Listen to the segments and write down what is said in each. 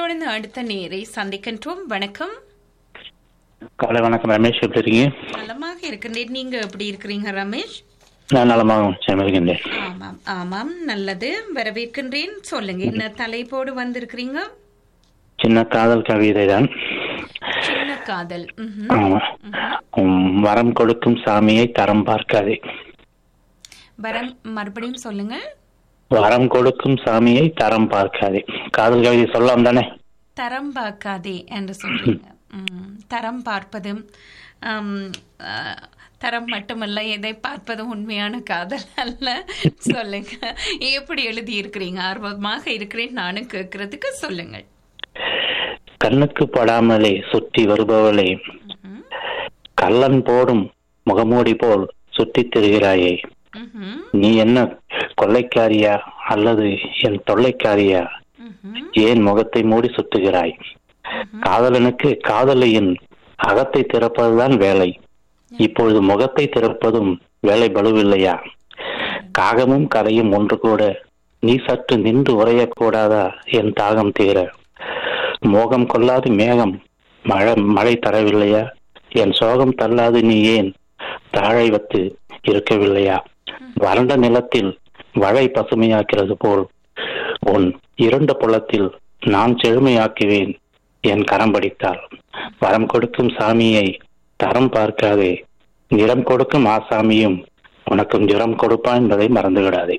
தொடர்ந்து அடுத்த நேரை சந்திக்கின்றோம் வணக்கம் காலை வணக்கம் ரமேஷ் எப்படி இருக்கீங்க நலமாக இருக்கின்றேன் நீங்க எப்படி இருக்கிறீங்க ரமேஷ் நான் நலமாக சென்றிருக்கின்றேன் ஆமாம் ஆமாம் நல்லது வரவேற்கின்றேன் சொல்லுங்க என்ன தலைப்போடு வந்திருக்கிறீங்க சின்ன காதல் கவிதை தான் சின்ன காதல் ம்ஹும். ஆமா உம், வரம் கொடுக்கும் சாமியை தரம் பார்க்காதே வரம் மறுபடியும் சொல்லுங்க வரம் கொடுக்கும் சாமியை தரம் பார்க்காதே காதல் கவிதை சொல்லலாம் தானே தரம் பார்க்காதே என்று சொல்றீங்க ம், தரம் பார்ப்பதும் ஆம், ஆ, தரம் மட்டுமல்ல எதை பார்ப்பதும் உண்மையான காதல் அல்ல சொல்லுங்க எப்படி எழுதி இருக்கிறீங்க ஆர்வமாக இருக்கிறேன் நானும் கேட்கறதுக்கு சொல்லுங்கள் கண்ணுக்கு படாமலே சுற்றி வருபவளே ம்ஹும். கள்ளன் போடும் முகமூடி போல் சுற்றித் திரிகிறாயே ம்ஹும். நீ என்ன கொள்ளைக்காரியா அல்லது என் தொல்லைக்காரியா ம்ஹும். ஏன் முகத்தை மூடி சுத்துகிறாய் காதலனுக்கு காதலியின் அகத்தை திறப்பதுதான் வேலை இப்பொழுது முகத்தை திறப்பதும் வேலை பலுவில்லையா காகமும் கரையும் ஒன்று கூட நீ சற்று நின்று உரையக்கூடாதா என் தாகம் தீர மோகம் கொள்ளாது மேகம் மழை மழை தரவில்லையா என் சோகம் தள்ளாது நீ ஏன் தாழை வத்து இருக்கவில்லையா வறண்ட நிலத்தில் வழை பசுமையாக்கிறது போல் உன் இரண்டு புலத்தில் நான் செழுமையாக்குவேன் என் கரம் படித்தால் வரம் கொடுக்கும் சாமியை தரம் பார்க்காதே நிறம் கொடுக்கும் ஆசாமியும் உனக்கும் ஜுரம் கொடுப்பான் என்பதை மறந்து விடாதே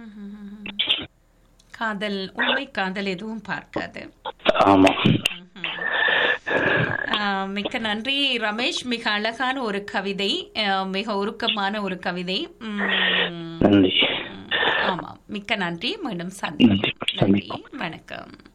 காதல் உண்மை காதல் எதுவும் பார்க்காது ஆமா ஆ, மிக்க நன்றி ரமேஷ் மிக அழகான ஒரு கவிதை ஆ, மிக உருக்கமான ஒரு கவிதை ம், நன்றி ஆமாம் மிக்க நன்றி மீண்டும் சந்திப்போம் நன்றி. நன்றி வணக்கம்